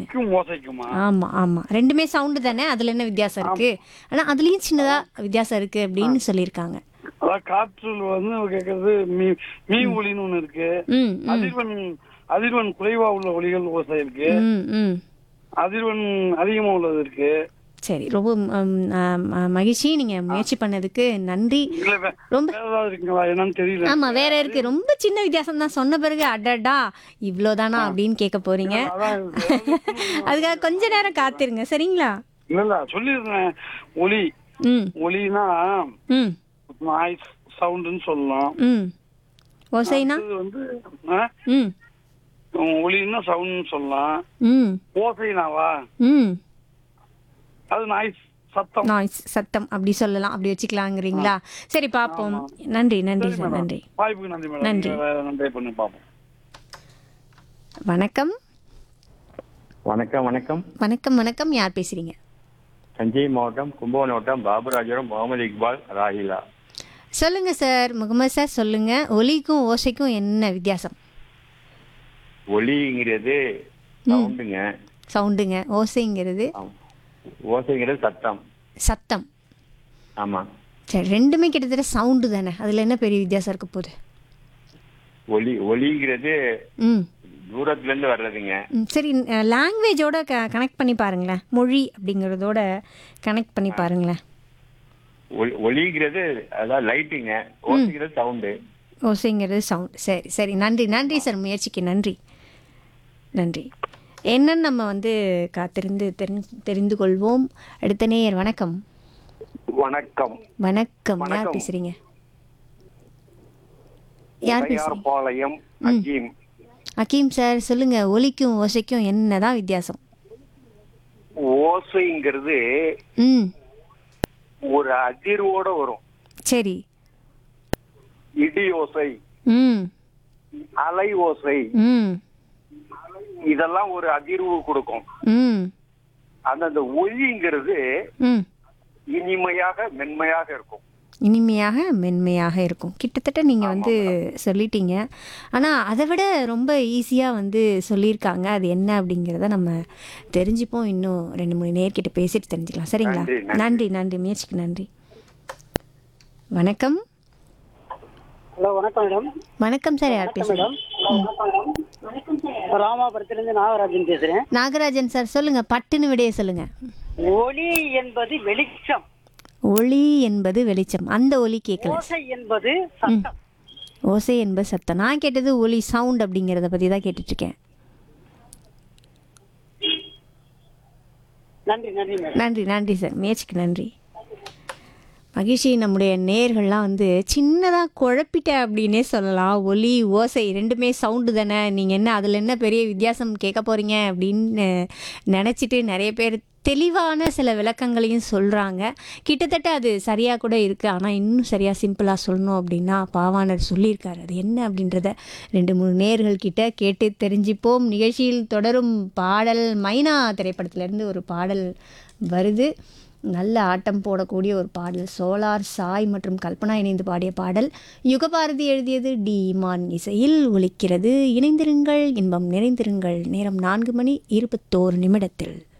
ஒலிக்கும் ஓசைக்குமா ஆமா ஆமா ரெண்டுமே சவுண்டு தானே அதுல என்ன வித்தியாசம் இருக்கு ஆனா அதுலயும் சின்னதா வித்தியாசம் இருக்கு அப்படின்னு சொல்லியிருக்காங்க அதான் காற்றில் வந்து கேட்கறது மீ மீ ஒலின்னு ஒண்ணு இருக்கு ம் ம் அதிர்வெண் அதிர்வெண் குறைவா உள்ள ஒலிகள் ஓசை இருக்கு ம் ம் அதிர்வெண் அதிகமா உள்ளது இருக்கு சரி ரொம்ப ம், ஆம், ஆ, மகிழ்ச்சி நீங்க முயற்சி பண்ணதுக்கு நன்றி இல்ல வே- ரொம்ப வேற ஏதாவது இருக்குங்களா என்னன்னு தெரியல ஆமா வேற இருக்கு ரொம்ப சின்ன வித்தியாசம் தான் சொன்ன பிறகு அடடா இவ்வளோதானா அப்படின்னு கேட்க போறீங்க அதான் அதுக்காக கொஞ்ச நேரம் காத்திருங்க சரிங்களா இல்ல இல்ல சொல்லிருந்தேன் ஒலி ம் ஒலினா ம் நாய்ஸ் சவுண்டுன்னு சொல்லலாம் ம் ஓசைனா இது வந்து ஆ, ம் ஒலின்னா சவுண்ட்னு சொல்லலாம் ம் ஓசைனாவா ம் அது நாய்ஸ் சத்தம் நாய்ஸ் சத்தம் அப்படி சொல்லலாம் அப்படி வச்சுக்கலாங்கிறீங்களா சரி பார்ப்போம் நன்றி நன்றி சார் நன்றி வாய்ப்புக்கு நன்றி மேடம் நன்றி. நீங்க வேற நன்றி பண்ணி பார்ப்போம் வணக்கம் வணக்கம் வணக்கம் வணக்கம் வணக்கம் யார் பேசுறீங்க தஞ்சை மாவட்டம் கும்பகோணம் மாவட்டம் பாபுராஜபுரம் முகமது இக்பால் ராஹிலா சொல்லுங்க சார் முகமது சார் சொல்லுங்க ஒலிக்கும் ஓசைக்கும் என்ன வித்தியாசம் ஒலிங்கிறது சவுண்டுங்க சவுண்டுங்க ஓசைங்கிறது ஆமா. ஓசைங்கிறது சத்தம் சத்தம் ஆமா சரி ரெண்டுமே கிட்டத்தட்ட சவுண்டு தானே அதில் என்ன பெரிய வித்தியாசம் இருக்க போகுது ஒலி ஒலிங்கிறது ம் தூரத்துல இருந்து வர்றதுங்க ம், சரி லாங்குவேஜோட க கனெக்ட் பண்ணி பாருங்களேன் மொழி அப்படிங்கிறதோட கனெக்ட் பண்ணி பாருங்களேன் ஒலி- ஒலிங்கிறது அதான் லைட்டுங்க ஓசைங்கிறது சவுண்டு ஓசைங்கிறது சவுண்ட் சரி சரி நன்றி நன்றி சார் முயற்சிக்கு நன்றி நன்றி என்னன்னு நம்ம வந்து காத்திருந்து தெரிந்து தெரிந்து கொள்வோம் அடுத்த நேயர் வணக்கம் வணக்கம் வணக்கம் யார் வணக்கம். பேசுறீங்க யார் பேசுறீங்க பாளையம் அஜீம் அகீம் சார் சொல்லுங்க ஒலிக்கும் ஓசைக்கும் என்னதான் வித்தியாசம் ஓசைங்கிறது ம் ஒரு அதிர்வோட வரும் சரி இடி ஓசை ம் அலை ஓசை ம் இதெல்லாம் ஒரு அதிர்வு கொடுக்கும் ம் அந்த அந்த ஒலிங்கிறது ம் இனிமையாக மென்மையாக இருக்கும் இனிமையாக மென்மையாக இருக்கும் கிட்டத்தட்ட நீங்கள் வந்து சொல்லிட்டீங்க ஆனால் அதை விட ரொம்ப ஈஸியாக வந்து சொல்லியிருக்காங்க அது என்ன அப்படிங்கிறத நம்ம தெரிஞ்சுப்போம் இன்னும் ரெண்டு மூணு நேர்கிட்ட பேசிட்டு தெரிஞ்சுக்கலாம் சரிங்களா நன்றி, நன்றி. நன்றி நன்றி முயற்சிக்கு நன்றி வணக்கம் ஹலோ வணக்கம் மேடம் வணக்கம் சார் யார் பேசுகிறேன் ராமாபுரத்திலிருந்து நாகராஜன் பேசுறேன் நாகராஜன் சார் சொல்லுங்க பட்டுன்னு விடைய சொல்லுங்க ஒலி என்பது வெளிச்சம் ஒளி என்பது வெளிச்சம் அந்த ஒலி கேட்கல ஓசை என்பது சத்தம் ஓசை என்பது சத்தம் நான் கேட்டது ஒலி சவுண்ட் அப்படிங்கிறத பற்றி தான் கேட்டுட்ருக்கேன் நன்றி நன்றி மேடம் நன்றி நன்றி சார் முயற்சிக்கு நன்றி மகிழ்ச்சி நம்முடைய நேர்கள்லாம் வந்து சின்னதாக குழப்பிட்டேன் அப்படின்னே சொல்லலாம் ஒலி ஓசை ரெண்டுமே சவுண்டு தானே நீங்கள் என்ன அதில் என்ன பெரிய வித்தியாசம் கேட்க போகிறீங்க அப்படின்னு நினச்சிட்டு நிறைய பேர் தெளிவான சில விளக்கங்களையும் சொல்கிறாங்க கிட்டத்தட்ட அது சரியாக கூட இருக்குது ஆனால் இன்னும் சரியாக சிம்பிளாக சொல்லணும் அப்படின்னா பாவாணர் சொல்லியிருக்காரு அது என்ன அப்படின்றத ரெண்டு மூணு நேர்கள் கிட்ட கேட்டு தெரிஞ்சுப்போம் நிகழ்ச்சியில் தொடரும் பாடல் மைனா திரைப்படத்திலேருந்து ஒரு பாடல் வருது நல்ல ஆட்டம் போடக்கூடிய ஒரு பாடல் சோலார் சாய் மற்றும் கல்பனா இணைந்து பாடிய பாடல் யுகபாரதி எழுதியது டி இமான் இசையில் ஒலிக்கிறது இணைந்திருங்கள் இன்பம் நிறைந்திருங்கள் நேரம் நான்கு மணி இருபத்தோரு நிமிடத்தில்